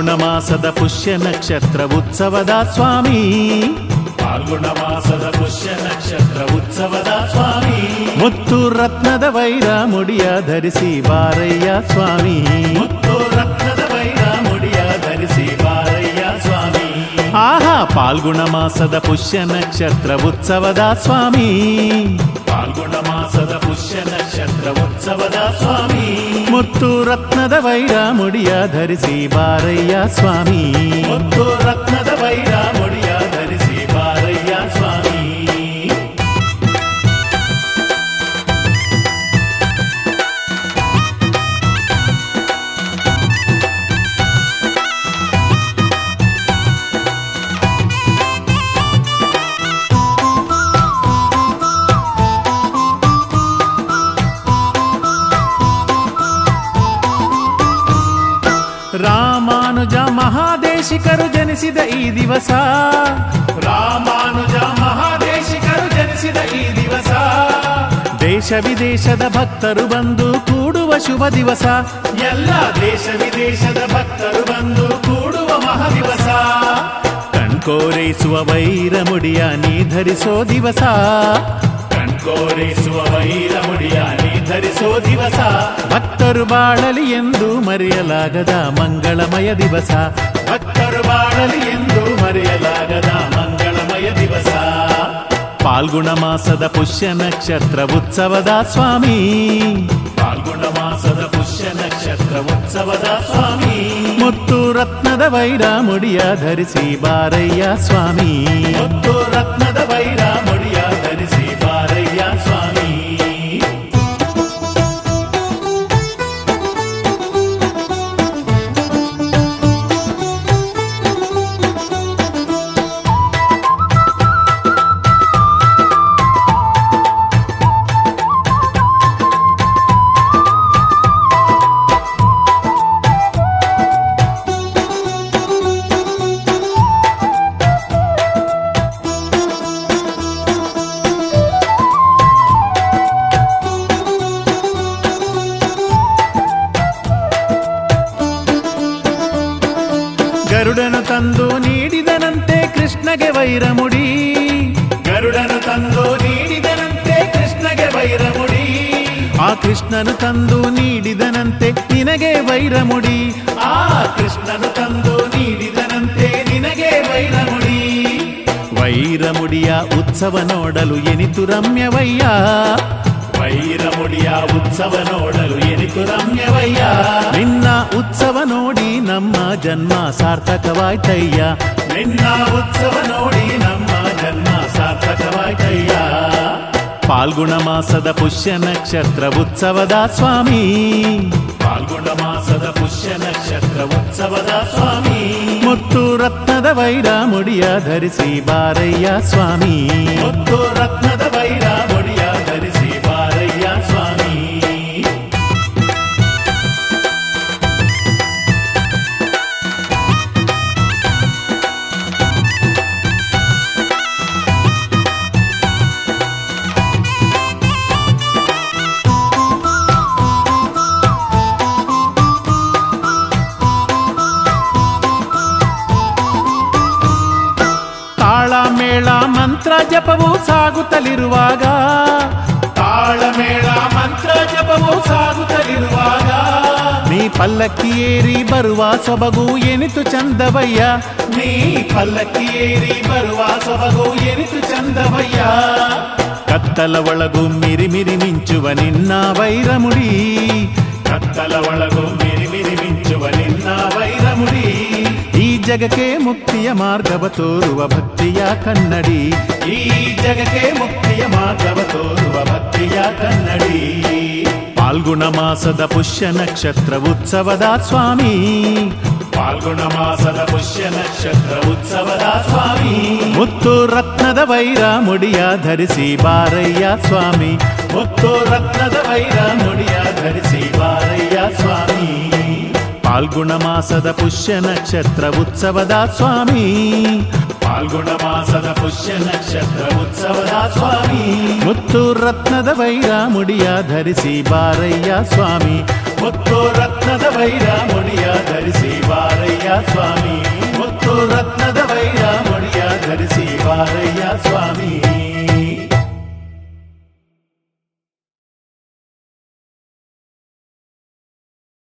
ಪಾಲ್ಗುಣ ಮಾಸದ ಪುಷ್ಯ ನಕ್ಷತ್ರ ಉತ್ಸವದ ಸ್ವಾಮಿ ಪಾಲ್ಗುಣ ಮಾಸದ ಪುಷ್ಯ ನಕ್ಷತ್ರ ಉತ್ಸವದ ಸ್ವಾಮಿ ಮುತ್ತು ರತ್ನದ ವೈರ ಮುಡಿಯ ಧರಿಸಿ ಬಾರಯ್ಯ ಸ್ವಾಮಿ ಮುತ್ತು ರತ್ನದ ವೈರ ಮುಡಿಯ ಧರಿಸಿ ಬಾರಯ್ಯ ಸ್ವಾಮಿ ಆಹಾ ಪಾಲ್ಗುಣ ಮಾಸದ ಪುಷ್ಯ ನಕ್ಷತ್ರ ಉತ್ಸವದ ಸ್ವಾಮಿ ಪಾಲ್ಗುಣ ಮಾಸದ ಪುಷ್ಯ ನಕ್ಷತ್ರ ಉತ್ಸವದ ಸ್ವಾಮಿ ಮುತ್ತು ರತ್ನದ ವೈರ ಮುಡಿಯ ಧರಿಸಿ ಬಾರಯ್ಯ ಸ್ವಾಮಿ ಮುತ್ತು ರತ್ನದ ವೈರ ಮುಡಿಯ ಧರಿಸಿ ಬಾರಯ್ಯ ಸ್ವಾಮಿ ರಾಮಾನುಜ ಮಹಾದೇಶಿಕರು ಜನಿಸಿದ ಈ ದಿವಸ ರಾಮಾನುಜ ಮಹಾದೇಶಿಕರು ಜನಿಸಿದ ಈ ದಿವಸ ದೇಶ ವಿದೇಶದ ಭಕ್ತರು ಬಂದು ಕೂಡುವ ಶುಭ ದಿವಸ ಎಲ್ಲ ದೇಶ ವಿದೇಶದ ಭಕ್ತರು ಬಂದು ಕೂಡುವ ಮಹಾದಿವಸ ಕಣ್ಕೋರೈಸುವ ವೈರ ಮುಡಿಯ ನೀ ಧರಿಸೋ ದಿವಸ ಕಣ್ಕೋರಿಸುವ ವೈರ ಮುಡಿಯ ನೀ ಧರಿಸೋ ದಿವಸ ಭಕ್ತರು ಬಾಳಲಿ ಎಂದು ಮರೆಯಲಾಗದ ಮಂಗಳಮಯ ದಿವಸ ಭಕ್ತರು ಬಾಳಲಿ ಎಂದು ಮರೆಯಲಾಗದ ಮಂಗಳಮಯ ದಿವಸ ಪಾಲ್ಗುಣ ಮಾಸದ ಪುಷ್ಯ ನಕ್ಷತ್ರ ಉತ್ಸವದ ಸ್ವಾಮಿ ಪಾಲ್ಗುಣ ಮಾಸದ ಪುಷ್ಯ ನಕ್ಷತ್ರ ಉತ್ಸವದ ಸ್ವಾಮಿ ಮುತ್ತು ರತ್ನದ ವೈರ ಮುಡಿಯ ಧರಿಸಿ ಬಾರಯ್ಯ ಸ್ವಾಮಿ ಮುತ್ತು ರತ್ನದ ವೈರ ಮುಡಿಯ ಧರಿಸಿ ಬಾರಯ್ಯ ಸ್ವಾಮಿ ಗರುಡನು ತಂದು ನೀಡಿದನಂತೆ ಕೃಷ್ಣಗೆ ವೈರ ಮುಡಿ ಗರುಡನು ತಂದು ನೀಡಿದನಂತೆ ಕೃಷ್ಣಗೆ ವೈರ ಮುಡಿ ಆ ಕೃಷ್ಣನು ತಂದು ನೀಡಿದನಂತೆ ನಿನಗೆ ವೈರ ಮುಡಿ ಆ ಕೃಷ್ಣನು ತಂದು ನೀಡಿದನಂತೆ ನಿನಗೆ ವೈರ ಮುಡಿ ವೈರ ಮುಡಿಯ ಉತ್ಸವ ನೋಡಲು ಎನಿತು ರಮ್ಯವಯ್ಯ ವೈರ ಮುಡಿಯ ಉತ್ಸವ ನೋಡಲು ಎನಿತು ರಮ್ಯವಯ್ಯ ನಿನ್ನ ಉತ್ಸವ ನೋಡಿ ನಮ್ಮ ಜನ್ಮ ಸಾರ್ಥಕವಾಯ್ತಯ್ಯ ನಿನ್ನ ಉತ್ಸವ ನೋಡಿ ನಮ್ಮ ಜನ್ಮ ಸಾರ್ಥಕವಾಯ್ತಯ್ಯ ಪಾಲ್ಗುಣ ಮಾಸದ ಪುಷ್ಯ ನಕ್ಷತ್ರ ಉತ್ಸವದ ಸ್ವಾಮಿ ಪಾಲ್ಗುಣ ಮಾಸದ ಪುಷ್ಯ ನಕ್ಷತ್ರ ಉತ್ಸವದ ಸ್ವಾಮಿ ಮುತ್ತು ರತ್ನದ ವೈರ ಮುಡಿಯ ಧರಿಸಿ ಬಾರಯ್ಯ ಸ್ವಾಮಿ ಮುತ್ತು ರತ್ನದ ವೈರ ಮುಡಿಯ ಧರಿಸಿ ಬಾರಯ್ಯ ಸ್ವಾಮಿ ತಾಳ ಮೇಳ ಮಂತ್ರ ಜಪವು ಸಾಗುತ್ತಲಿರುವಾಗ ತಾಳಮೇಳ ಮಂತ್ರ ಜಪವು ಸಾಗುತ್ತಲಿರುವಾಗ ನೀ ಪಲ್ಲಕ್ಕಿ ಏರಿ ಬರುವ ಸೊಬಗು ಎನಿತು ಚಂದವಯ್ಯ ನೀ ಪಲ್ಲಕ್ಕಿ ಏರಿ ಬರುವ ಸೊಬಗು ಎನಿತು ಚಂದವಯ್ಯ ಕತ್ತಲ ಒಳಗು ಮಿರಿ ಮಿರಿ ಮಿಂಚುವ ನಿನ್ನ ವೈರ ಮುಡಿ ಕತ್ತಲ ಒಳಗು ಮಿರಿ ಮಿರಿ ಮಿಂಚುವ ನಿನ್ನ ವೈರ ಮುಡಿ ಈ ಜಗಕ್ಕೆ ಮುಕ್ತಿಯ ಮಾರ್ಗವ ತೋರುವ ಭಕ್ತಿಯ ಕನ್ನಡಿ ಈ ಜಗಕ್ಕೆ ಮುಕ್ತಿಯ ಮಾರ್ಗವ ತೋರುವ ಭಕ್ತಿಯ ಕನ್ನಡಿ ಪಾಲ್ಗುಣ ಮಾಸದ ಪುಷ್ಯ ನಕ್ಷತ್ರ ಉತ್ಸವದ ಸ್ವಾಮಿ ಪಾಲ್ಗುಣ ಮಾಸದ ಪುಷ್ಯ ನಕ್ಷತ್ರ ಉತ್ಸವದ ಸ್ವಾಮಿ ಮುತ್ತು ರತ್ನದ ವೈರ ಮುಡಿಯ ಧರಿಸಿ ಬಾರಯ್ಯ ಸ್ವಾಮಿ ಮುತ್ತು ರತ್ನದ ವೈರ ಮುಡಿಯ ಧರಿಸಿ ಬಾರಯ್ಯ ಸ್ವಾಮಿ ಪಾಲ್ಗುಣ ಮಾಸದ ಪುಷ್ಯ ನಕ್ಷತ್ರ ಉತ್ಸವದ ಸ್ವಾಮಿ ಪಾಲ್ಗುಣ ಮಾಸದ ಪುಷ್ಯ ನಕ್ಷತ್ರ ಉತ್ಸವದ ಸ್ವಾಮಿ ಮುತ್ತು ರತ್ನದ ವೈರ ಮುಡಿಯ ಧರಿಸಿ ಬಾರಯ್ಯ ಸ್ವಾಮಿ ಮುತ್ತು ರತ್ನದ ವೈರ ಮುಡಿಯ ಧರಿಸಿ ಬಾರಯ್ಯ ಸ್ವಾಮಿ ಮುತ್ತು ರತ್ನದ ವೈರ ಮುಡಿಯ ಧರಿಸಿ ಬಾರಯ್ಯ ಸ್ವಾಮಿ